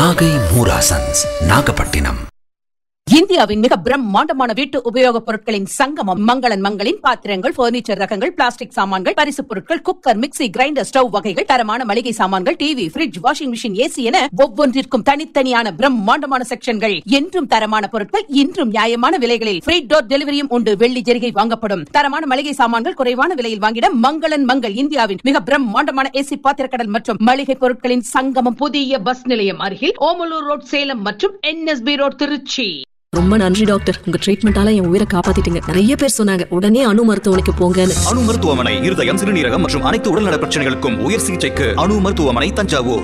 நாகை மூராசன்ஸ் நாகப்பட்டினம் இந்தியாவின் மிக பிரம்மாண்டமான வீட்டு உபயோகப் பொருட்களின் சங்கமம் மங்களன் மங்களின் பாத்திரங்கள் பர்னிச்சர் ரகங்கள் பிளாஸ்டிக் சாமான்கள் பரிசுப் பொருட்கள் குக்கர் மிக்ஸி கிரைண்டர் ஸ்டவ் வகைகள் தரமான மளிகை சாமான்கள் TV fridge washing machine AC என ஒவ்வொன்றிற்கும் தனித்தனியான பிரம்மாண்டமான செக்ஷன்கள் என்றும் தரமான பொருட்கள் இன்றும் நியாயமான விலைகளில் ஃப்ரீ டோர் டெலிவரியும் உண்டு வெள்ளி ஜெரிகை வாங்கப்படும் தரமான மளிகை சாமான்கள் குறைவான விலையில் வாங்கிட மங்களன் மங்கள் இந்தியாவின் மிக பிரம்மாண்டமான ஏசி பாத்திரக்கடல் மற்றும் மளிகை பொருட்களின் சங்கமம் புதிய பஸ் நிலையம் அருகில் ஓமலூர் ரோட் சேலம் மற்றும் என்எஸ்பி ரோட் திருச்சி ரொம்ப நன்றி டாக்டர் உங்க ட்ரீட்மெண்டால என் உயிரை காப்பாத்திட்டீங்க நிறைய பேர் சொன்னாங்க உடனே அணு மருத்துவமனைக்கு போங்கன்னு அணு மருத்துவமனை இருதயம் சிறுநீரகம் மற்றும் அனைத்து உடல்நல பிரச்சனைகளுக்கும் உயர் சிகிச்சைக்கு அணு மருத்துவமனை தஞ்சாவூர்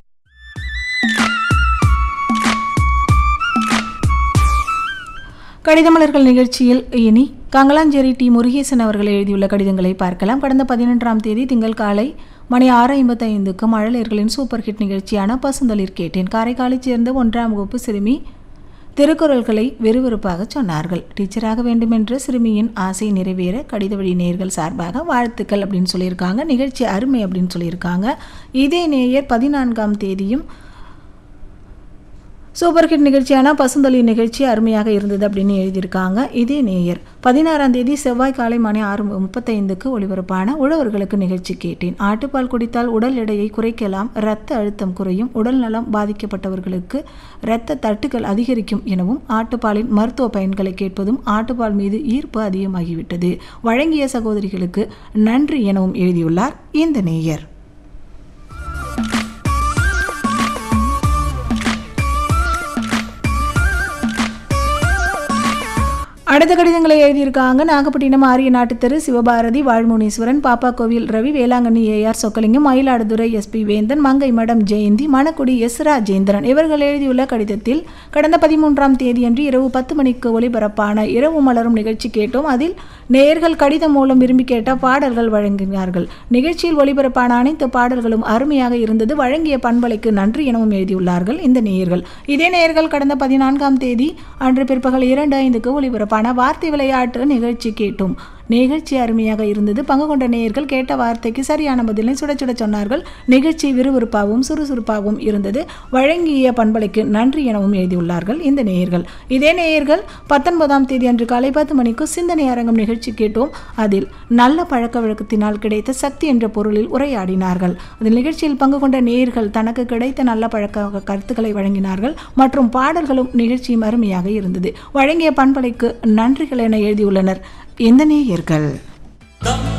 கடிதமலர்கள் நிகழ்ச்சியில் இனி கங்கலாஞ்சேரி டி முருகேசன் அவர்கள் எழுதியுள்ள கடிதங்களை பார்க்கலாம் கடந்த பதினொன்றாம் தேதி திங்கள் காலை மணி ஆறு ஐம்பத்தைந்துக்கு மழலையர்களின் சூப்பர் ஹிட் நிகழ்ச்சியான பசுந்தளிர் கேட்டேன் காரைக்காலைச் சேர்ந்த ஒன்றாம் வகுப்பு சிறுமி திருக்குறள்களை வெறுவெறுப்பாக சொன்னார்கள் டீச்சராக வேண்டுமென்ற சிறுமியின் ஆசை நிறைவேற கடித வழி நேயர்கள் சார்பாக வாழ்த்துக்கள் அப்படின்னு சொல்லியிருக்காங்க நிகழ்ச்சி அருமை அப்படின்னு சொல்லியிருக்காங்க இதே நேயர் பதினான்காம் தேதியும் சூப்பர் ஹிட் நிகழ்ச்சியான பசுந்தளி நிகழ்ச்சி அருமையாக இருந்தது அப்படின்னு எழுதியிருக்காங்க இதே நேயர் பதினாறாம் தேதி செவ்வாய் காலை மணி ஆறு முப்பத்தைந்துக்கு ஒளிபரப்பான உழவர்களுக்கு நிகழ்ச்சி கேட்டேன் ஆட்டுப்பால் குடித்தால் உடல் எடையை குறைக்கலாம் இரத்த அழுத்தம் குறையும் உடல் நலம் பாதிக்கப்பட்டவர்களுக்கு இரத்த தட்டுகள் அதிகரிக்கும் எனவும் ஆட்டுப்பாலின் மருத்துவ பயன்களை கேட்பதும் ஆட்டுப்பால் மீது ஈர்ப்பு அதிகமாகிவிட்டது வழங்கிய சகோதரிகளுக்கு நன்றி எனவும் எழுதியுள்ளார் இந்த நேயர் அடுத்த கடிதங்களை எழுதியிருக்காங்க நாகப்பட்டினம் ஆரிய நாட்டு தெரு சிவபாரதி வாழ்முனீஸ்வரன் பாப்பா கோவில் ரவி வேளாங்கண்ணி ஏஆர் சொக்கலிங்கம் மயிலாடுதுறை எஸ்பி வேந்தன் மங்கை மடம் ஜெயந்தி மணக்குடி எஸ் ராஜேந்திரன் இவர்கள் எழுதியுள்ள கடிதத்தில் கடந்த பதிமூன்றாம் தேதியன்று இரவு பத்து மணிக்கு ஒளிபரப்பான இரவு மலரும் நிகழ்ச்சி கேட்டோம் அதில் நேயர்கள் கடிதம் மூலம் விரும்பி கேட்ட பாடல்கள் வழங்கினார்கள் நிகழ்ச்சியில் ஒளிபரப்பான அனைத்து பாடல்களும் அருமையாக இருந்தது வழங்கிய பண்பலைக்கு நன்றி எனவும் எழுதியுள்ளார்கள் இந்த நேயர்கள் இதே நேயர்கள் கடந்த பதினான்காம் தேதி அன்று பிற்பகல் இரண்டு ஐந்துக்கு ஒளிபரப்பான வார்த்தை விளையாட்டு நிகழ்ச்சி கேட்டோம் நிகழ்ச்சி அருமையாக இருந்தது பங்கு கொண்ட நேயர்கள் கேட்ட வார்த்தைக்கு சரியான பதிலை சுட சுட சொன்னார்கள் நிகழ்ச்சி விறுவிறுப்பாகவும் சுறுசுறுப்பாகவும் இருந்தது வழங்கிய பண்பலைக்கு நன்றி எனவும் எழுதியுள்ளார்கள் இந்த நேயர்கள் இதே நேயர்கள் பத்தொன்பதாம் தேதி அன்று காலை பத்து மணிக்கு சிந்தனை அரங்கம் நிகழ்ச்சி கேட்டோம் அதில் நல்ல பழக்க வழக்கத்தினால் கிடைத்த சக்தி என்ற பொருளில் உரையாடினார்கள் அதில் நிகழ்ச்சியில் பங்கு கொண்ட நேயர்கள் தனக்கு கிடைத்த நல்ல பழக்க கருத்துக்களை வழங்கினார்கள் மற்றும் பாடல்களும் நிகழ்ச்சியும் அருமையாக இருந்தது வழங்கிய பண்பலைக்கு நன்றிகள் என எழுதியுள்ளனர் இந்த நேயர்கள்